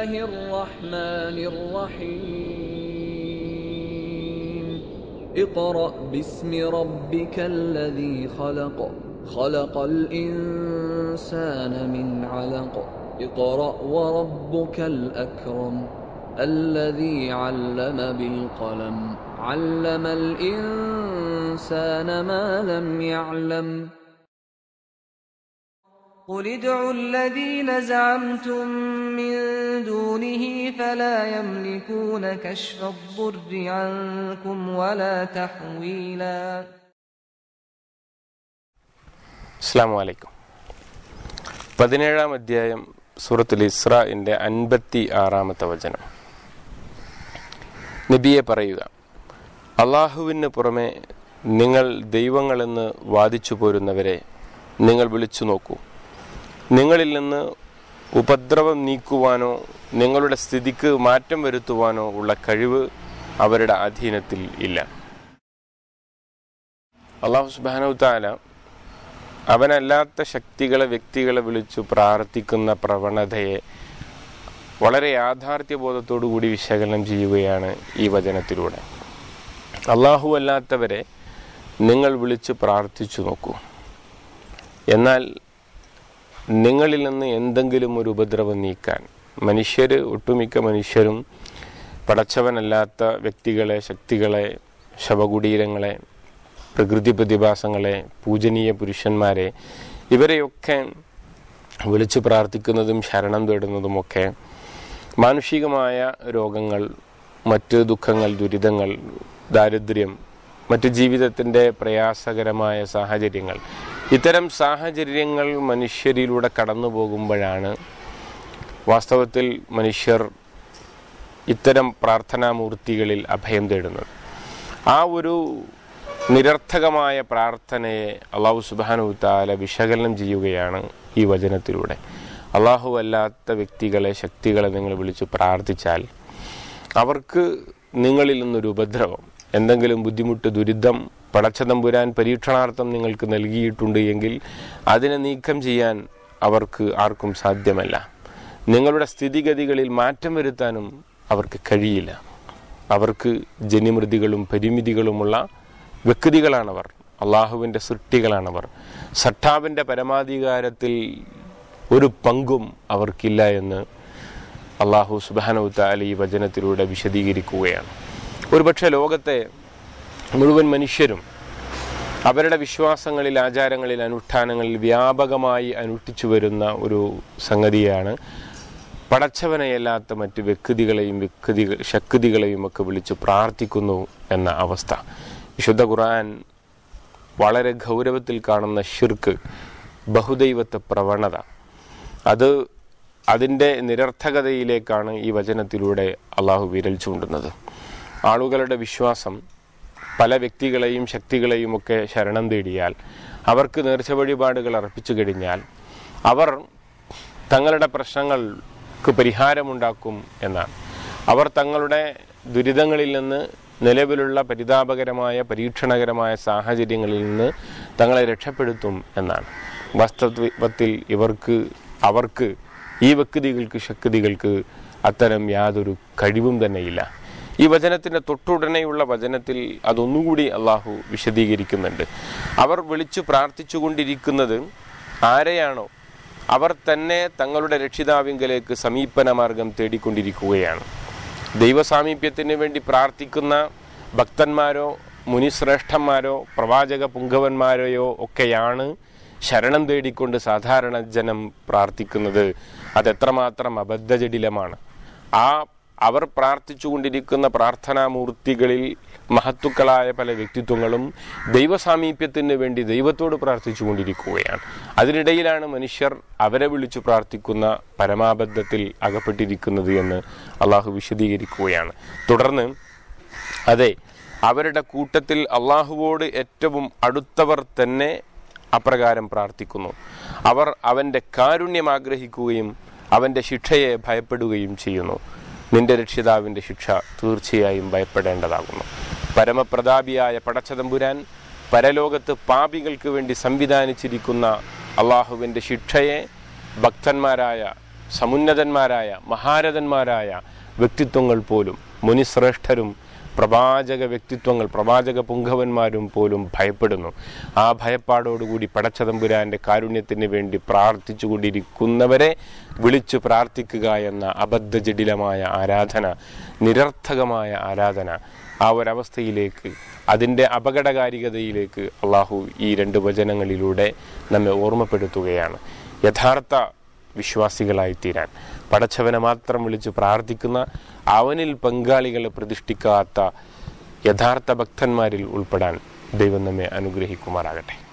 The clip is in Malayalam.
الله الرحمن الرحيم اقرأ باسم ربك الذي خلق خلق الإنسان من علق اقرأ وربك الأكرم الذي علم بالقلم علم الإنسان ما لم يعلم قل ادعوا الذين زعمتم من دونه فلا يملكون كشف الضر عنكم ولا تحويلا അസ്സാം വലൈക്കും പതിനേഴാം അധ്യായം സൂറത്തുൽ ഇസ്രാഇൻ്റെ അൻപത്തി ആറാമത്തെ വചനം നബിയെ പറയുക അള്ളാഹുവിന് പുറമെ നിങ്ങൾ ദൈവങ്ങളെന്ന് വാദിച്ചു പോരുന്നവരെ നിങ്ങൾ വിളിച്ചു നോക്കൂ നിങ്ങളിൽ നിന്ന് ഉപദ്രവം നീക്കുവാനോ നിങ്ങളുടെ സ്ഥിതിക്ക് മാറ്റം വരുത്തുവാനോ ഉള്ള കഴിവ് അവരുടെ അധീനത്തിൽ ഇല്ല അള്ളാഹു സുബാനു താല അവനല്ലാത്ത ശക്തികളെ വ്യക്തികളെ വിളിച്ചു പ്രാർത്ഥിക്കുന്ന പ്രവണതയെ വളരെ യാഥാർത്ഥ്യബോധത്തോടു കൂടി വിശകലനം ചെയ്യുകയാണ് ഈ വചനത്തിലൂടെ അള്ളാഹു അല്ലാത്തവരെ നിങ്ങൾ വിളിച്ച് പ്രാർത്ഥിച്ചു നോക്കൂ എന്നാൽ നിങ്ങളിൽ നിന്ന് എന്തെങ്കിലും ഒരു ഉപദ്രവം നീക്കാൻ മനുഷ്യർ ഒട്ടുമിക്ക മനുഷ്യരും പടച്ചവനല്ലാത്ത വ്യക്തികളെ ശക്തികളെ ശവകുടീരങ്ങളെ പ്രകൃതി പ്രതിഭാസങ്ങളെ പൂജനീയ പുരുഷന്മാരെ ഇവരെയൊക്കെ വിളിച്ചു പ്രാർത്ഥിക്കുന്നതും ശരണം തേടുന്നതുമൊക്കെ മാനുഷികമായ രോഗങ്ങൾ മറ്റ് ദുഃഖങ്ങൾ ദുരിതങ്ങൾ ദാരിദ്ര്യം മറ്റ് ജീവിതത്തിൻ്റെ പ്രയാസകരമായ സാഹചര്യങ്ങൾ ഇത്തരം സാഹചര്യങ്ങൾ മനുഷ്യരിലൂടെ കടന്നു പോകുമ്പോഴാണ് വാസ്തവത്തിൽ മനുഷ്യർ ഇത്തരം പ്രാർത്ഥനാമൂർത്തികളിൽ അഭയം തേടുന്നത് ആ ഒരു നിരർത്ഥകമായ പ്രാർത്ഥനയെ അള്ളാഹു സുബാനു താല വിശകലനം ചെയ്യുകയാണ് ഈ വചനത്തിലൂടെ അള്ളാഹു അല്ലാത്ത വ്യക്തികളെ ശക്തികളെ നിങ്ങൾ വിളിച്ച് പ്രാർത്ഥിച്ചാൽ അവർക്ക് നിങ്ങളിൽ നിന്നൊരു ഉപദ്രവം എന്തെങ്കിലും ബുദ്ധിമുട്ട് ദുരിതം പടച്ചതമ്പുരാൻ പരീക്ഷണാർത്ഥം നിങ്ങൾക്ക് നൽകിയിട്ടുണ്ട് എങ്കിൽ അതിനെ നീക്കം ചെയ്യാൻ അവർക്ക് ആർക്കും സാധ്യമല്ല നിങ്ങളുടെ സ്ഥിതിഗതികളിൽ മാറ്റം വരുത്താനും അവർക്ക് കഴിയില്ല അവർക്ക് ജനിമൃതികളും പരിമിതികളുമുള്ള വ്യക്തികളാണവർ അള്ളാഹുവിൻ്റെ സൃഷ്ടികളാണവർ സട്ടാവിൻ്റെ പരമാധികാരത്തിൽ ഒരു പങ്കും അവർക്കില്ല എന്ന് അള്ളാഹു സുബാനവുത്ത അലി ഈ വചനത്തിലൂടെ വിശദീകരിക്കുകയാണ് ഒരുപക്ഷെ ലോകത്തെ മുഴുവൻ മനുഷ്യരും അവരുടെ വിശ്വാസങ്ങളിൽ ആചാരങ്ങളിൽ അനുഷ്ഠാനങ്ങളിൽ വ്യാപകമായി അനുഷ്ഠിച്ചു വരുന്ന ഒരു സംഗതിയാണ് പടച്ചവനെയല്ലാത്ത മറ്റ് വ്യക്തികളെയും വ്യക്തി ശക്തികളെയും ഒക്കെ വിളിച്ച് പ്രാർത്ഥിക്കുന്നു എന്ന അവസ്ഥ വിശുദ്ധ ഖുർആൻ വളരെ ഗൗരവത്തിൽ കാണുന്ന ഷിർക്ക് ബഹുദൈവത്തെ പ്രവണത അത് അതിൻ്റെ നിരർത്ഥകതയിലേക്കാണ് ഈ വചനത്തിലൂടെ അള്ളാഹു വിരൽ ചൂണ്ടുന്നത് ആളുകളുടെ വിശ്വാസം പല വ്യക്തികളെയും ശക്തികളെയും ഒക്കെ ശരണം തേടിയാൽ അവർക്ക് നേർച്ച വഴിപാടുകൾ അർപ്പിച്ചു കഴിഞ്ഞാൽ അവർ തങ്ങളുടെ പ്രശ്നങ്ങൾക്ക് പരിഹാരമുണ്ടാക്കും എന്നാണ് അവർ തങ്ങളുടെ ദുരിതങ്ങളിൽ നിന്ന് നിലവിലുള്ള പരിതാപകരമായ പരീക്ഷണകരമായ സാഹചര്യങ്ങളിൽ നിന്ന് തങ്ങളെ രക്ഷപ്പെടുത്തും എന്നാണ് വാസ്തവത്തിൽ ഇവർക്ക് അവർക്ക് ഈ വ്യക്തികൾക്ക് ശക്തികൾക്ക് അത്തരം യാതൊരു കഴിവും തന്നെയില്ല ഈ വചനത്തിൻ്റെ തൊട്ടുടനെയുള്ള വചനത്തിൽ അതൊന്നുകൂടി അള്ളാഹു വിശദീകരിക്കുന്നുണ്ട് അവർ വിളിച്ചു പ്രാർത്ഥിച്ചുകൊണ്ടിരിക്കുന്നത് ആരെയാണോ അവർ തന്നെ തങ്ങളുടെ രക്ഷിതാവിങ്കലേക്ക് സമീപന മാർഗം തേടിക്കൊണ്ടിരിക്കുകയാണ് ദൈവസാമീപ്യത്തിന് വേണ്ടി പ്രാർത്ഥിക്കുന്ന ഭക്തന്മാരോ മുനിശ്രേഷ്ഠന്മാരോ പ്രവാചക പുങ്കവന്മാരെയോ ഒക്കെയാണ് ശരണം തേടിക്കൊണ്ട് സാധാരണ ജനം പ്രാർത്ഥിക്കുന്നത് അതെത്രമാത്രം അബദ്ധജടിലമാണ് ആ അവർ പ്രാർത്ഥിച്ചുകൊണ്ടിരിക്കുന്ന പ്രാർത്ഥനാമൂർത്തികളിൽ മഹത്തുക്കളായ പല വ്യക്തിത്വങ്ങളും ദൈവസാമീപ്യത്തിന് വേണ്ടി ദൈവത്തോട് പ്രാർത്ഥിച്ചുകൊണ്ടിരിക്കുകയാണ് അതിനിടയിലാണ് മനുഷ്യർ അവരെ വിളിച്ചു പ്രാർത്ഥിക്കുന്ന പരമാബദ്ധത്തിൽ അകപ്പെട്ടിരിക്കുന്നത് എന്ന് അള്ളാഹു വിശദീകരിക്കുകയാണ് തുടർന്ന് അതെ അവരുടെ കൂട്ടത്തിൽ അള്ളാഹുവോട് ഏറ്റവും അടുത്തവർ തന്നെ അപ്രകാരം പ്രാർത്ഥിക്കുന്നു അവർ അവൻ്റെ കാരുണ്യം ആഗ്രഹിക്കുകയും അവൻ്റെ ശിക്ഷയെ ഭയപ്പെടുകയും ചെയ്യുന്നു നിന്റെ രക്ഷിതാവിൻ്റെ ശിക്ഷ തീർച്ചയായും ഭയപ്പെടേണ്ടതാകുന്നു പരമപ്രതാപിയായ പടച്ചതമ്പുരാൻ പരലോകത്ത് പാപികൾക്ക് വേണ്ടി സംവിധാനിച്ചിരിക്കുന്ന അള്ളാഹുവിൻ്റെ ശിക്ഷയെ ഭക്തന്മാരായ സമുന്നതന്മാരായ മഹാരഥന്മാരായ വ്യക്തിത്വങ്ങൾ പോലും മുനിശ്രേഷ്ഠരും പ്രവാചക വ്യക്തിത്വങ്ങൾ പ്രവാചക പുങ്കവന്മാരും പോലും ഭയപ്പെടുന്നു ആ ഭയപ്പാടോടുകൂടി പടച്ചതമ്പുരാന്റെ കാരുണ്യത്തിന് വേണ്ടി പ്രാർത്ഥിച്ചുകൊണ്ടിരിക്കുന്നവരെ വിളിച്ചു പ്രാർത്ഥിക്കുക എന്ന അബദ്ധജടിലമായ ആരാധന നിരർത്ഥകമായ ആരാധന ആ ഒരവസ്ഥയിലേക്ക് അതിൻ്റെ അപകടകാരികതയിലേക്ക് അള്ളാഹു ഈ രണ്ട് വചനങ്ങളിലൂടെ നമ്മെ ഓർമ്മപ്പെടുത്തുകയാണ് യഥാർത്ഥ വിശ്വാസികളായി തീരാൻ പടച്ചവനെ മാത്രം വിളിച്ച് പ്രാർത്ഥിക്കുന്ന അവനിൽ പങ്കാളികളെ പ്രതിഷ്ഠിക്കാത്ത യഥാർത്ഥ ഭക്തന്മാരിൽ ഉൾപ്പെടാൻ ദൈവം നമ്മെ അനുഗ്രഹിക്കുമാറാകട്ടെ